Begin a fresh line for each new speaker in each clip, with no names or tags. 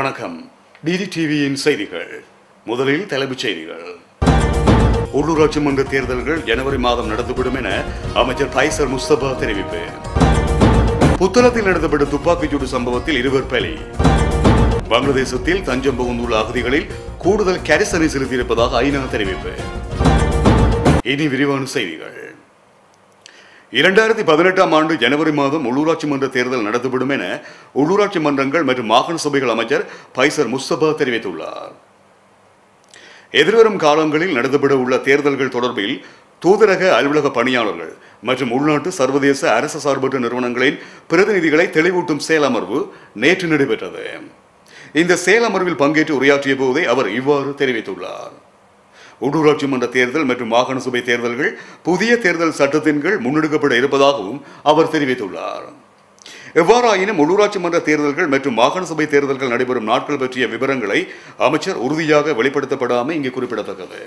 வணக்கம் டிடி டிவியின் செய்திகள் முதலில் தலைப்புச் செய்திகள் உள்ளூராட்சி மன்ற தேர்தல்கள் ஜனவரி மாதம் நடத்தப்படும் என அமைச்சர் பைசர் முஸ்தபா தெரிவிப்பு புத்தளத்தில் நடத்தப்பட்ட துப்பாக்கிச்சூடு சம்பவத்தில் இருவர் பலி பங்களாதேசத்தில் தஞ்சம் புகுந்துள்ள அகதிகளில் கூடுதல் கரிசனை செலுத்தியிருப்பதாக ஐநா தெரிவிப்பு இனி விரிவான செய்திகள் இரண்டாயிரத்தி பதினெட்டாம் ஆண்டு ஜனவரி மாதம் உள்ளூராட்சி மன்ற தேர்தல் நடத்தப்படும் என உள்ளூராட்சி மன்றங்கள் மற்றும் மாகாண சபைகள் அமைச்சர் பைசர் முஸ்தபா தெரிவித்துள்ளார் எதிர்வரும் காலங்களில் நடத்தப்பட உள்ள தேர்தல்கள் தொடர்பில் தூதரக அலுவலக பணியாளர்கள் மற்றும் உள்நாட்டு சர்வதேச அரசு சார்பற்ற நிறுவனங்களின் பிரதிநிதிகளை தெளிவூட்டும் செயலமர்வு நேற்று நடைபெற்றது இந்த செயலமர்வில் பங்கேற்று உரையாற்றிய போதே அவர் இவ்வாறு தெரிவித்துள்ளார் உள்ளூராட்சி மன்ற தேர்தல் மற்றும் மாகாண சபை தேர்தல்கள் புதிய தேர்தல் சட்டத்தின் கீழ் முன்னெடுக்கப்பட இருப்பதாகவும் அவர் தெரிவித்துள்ளார் எவ்வாறாயினும் உள்ளூராட்சி மன்ற தேர்தல்கள் மற்றும் மாகாண சபை தேர்தல்கள் நடைபெறும் நாட்கள் பற்றிய விவரங்களை அமைச்சர் உறுதியாக வெளிப்படுத்தப்படாமல் இங்கு குறிப்பிடத்தக்கது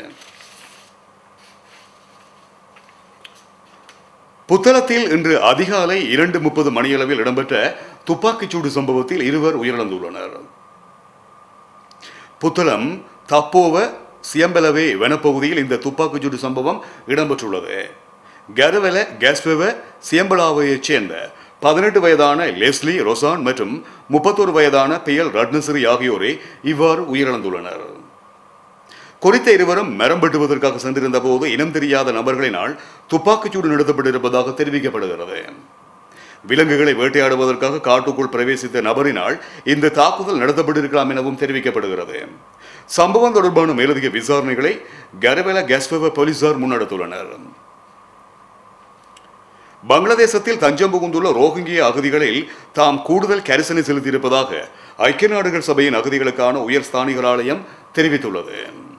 புத்தளத்தில் இன்று அதிகாலை இரண்டு முப்பது மணியளவில் இடம்பெற்ற துப்பாக்கிச்சூடு சம்பவத்தில் இருவர் உயிரிழந்துள்ளனர் புத்தளம் தப்போவ சியம்பலவே வனப்பகுதியில் இந்த துப்பாக்கிச்சூடு சம்பவம் இடம்பெற்றுள்ளது கரவெல கேஸ்வெவ சியம்பலாவையைச் சேர்ந்த பதினெட்டு வயதான லெஸ்லி ரொசான் மற்றும் முப்பத்தொரு வயதான பியல் ரட்னசிறி ஆகியோரே இவ்வாறு உயிரிழந்துள்ளனர் குறித்த இருவரும் மரம் வெட்டுவதற்காக சென்றிருந்த போது இனம் தெரியாத நபர்களினால் துப்பாக்கிச்சூடு நடத்தப்பட்டிருப்பதாக தெரிவிக்கப்படுகிறது விலங்குகளை வேட்டையாடுவதற்காக காட்டுக்குள் பிரவேசித்த நபரினால் இந்த தாக்குதல் நடத்தப்பட்டிருக்கலாம் எனவும் தெரிவிக்கப்படுகிறது சம்பவம் தொடர்பான மேலதிக விசாரணைகளை கரவேல கேஸ்வெவ போலீசார் முன்னெடுத்துள்ளனர் பங்களாதேசத்தில் தஞ்சம் புகுந்துள்ள ரோஹிங்கிய அகதிகளில் தாம் கூடுதல் கரிசனை செலுத்தியிருப்பதாக ஐக்கிய நாடுகள் சபையின் அகதிகளுக்கான உயர் ஸ்தானிகர் ஆலயம் தெரிவித்துள்ளது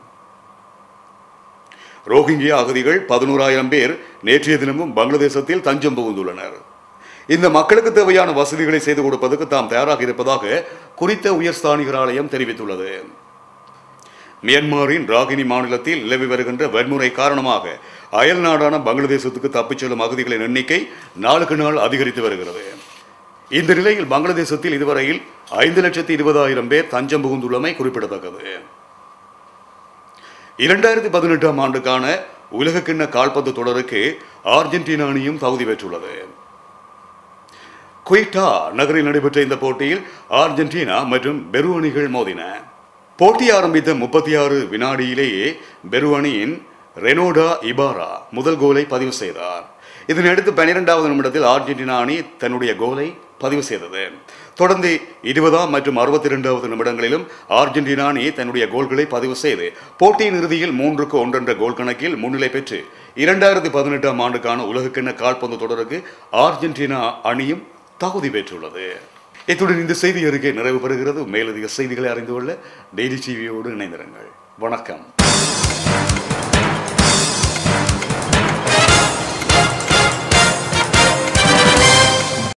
ரோஹிங்கிய அகதிகள் பதினோராயிரம் பேர் நேற்றைய தினமும் பங்களாதேசத்தில் தஞ்சம் புகுந்துள்ளனர் இந்த மக்களுக்கு தேவையான வசதிகளை செய்து கொடுப்பதற்கு தாம் தயாராக இருப்பதாக குறித்த உயர் ஸ்தானிகர் ஆலயம் தெரிவித்துள்ளது மியான்மரின் ராகினி மாநிலத்தில் நிலவி வருகின்ற வன்முறை காரணமாக அயல் நாடான பங்களாதேசத்துக்கு தப்பிச் செல்லும் அகதிகளின் எண்ணிக்கை நாளுக்கு நாள் அதிகரித்து வருகிறது இந்த நிலையில் பங்களாதேசத்தில் இதுவரையில் ஐந்து லட்சத்தி இருபதாயிரம் பேர் தஞ்சம் புகுந்துள்ளமை குறிப்பிடத்தக்கது இரண்டாயிரத்தி பதினெட்டாம் ஆண்டுக்கான உலகக்கிண்ண கால்பந்து தொடருக்கு அர்ஜென்டினா அணியும் தகுதி பெற்றுள்ளது குயிட்டா நகரில் நடைபெற்ற இந்த போட்டியில் அர்ஜென்டினா மற்றும் பெரு அணிகள் மோதின போட்டி ஆரம்பித்த முப்பத்தி ஆறு வினாடியிலேயே பெரு அணியின் ரெனோடா இபாரா முதல் கோலை பதிவு செய்தார் இதனையடுத்து பனிரெண்டாவது நிமிடத்தில் அர்ஜென்டினா அணி தன்னுடைய கோலை பதிவு செய்தது தொடர்ந்து இருபதாம் மற்றும் அறுபத்தி இரண்டாவது நிமிடங்களிலும் அர்ஜென்டினா அணி தன்னுடைய கோல்களை பதிவு செய்து போட்டியின் இறுதியில் மூன்றுக்கு ஒன்றென்ற கோல் கணக்கில் முன்னிலை பெற்று இரண்டாயிரத்தி பதினெட்டாம் ஆண்டுக்கான உலகக்கிண்ண கால்பந்து தொடருக்கு அர்ஜென்டினா அணியும் தகுதி பெற்றுள்ளது இத்துடன் இந்த செய்தி அறிக்கை நிறைவு பெறுகிறது மேலதிக செய்திகளை அறிந்து கொள்ள டெய்லி டிவியோடு இணைந்திருங்கள் வணக்கம்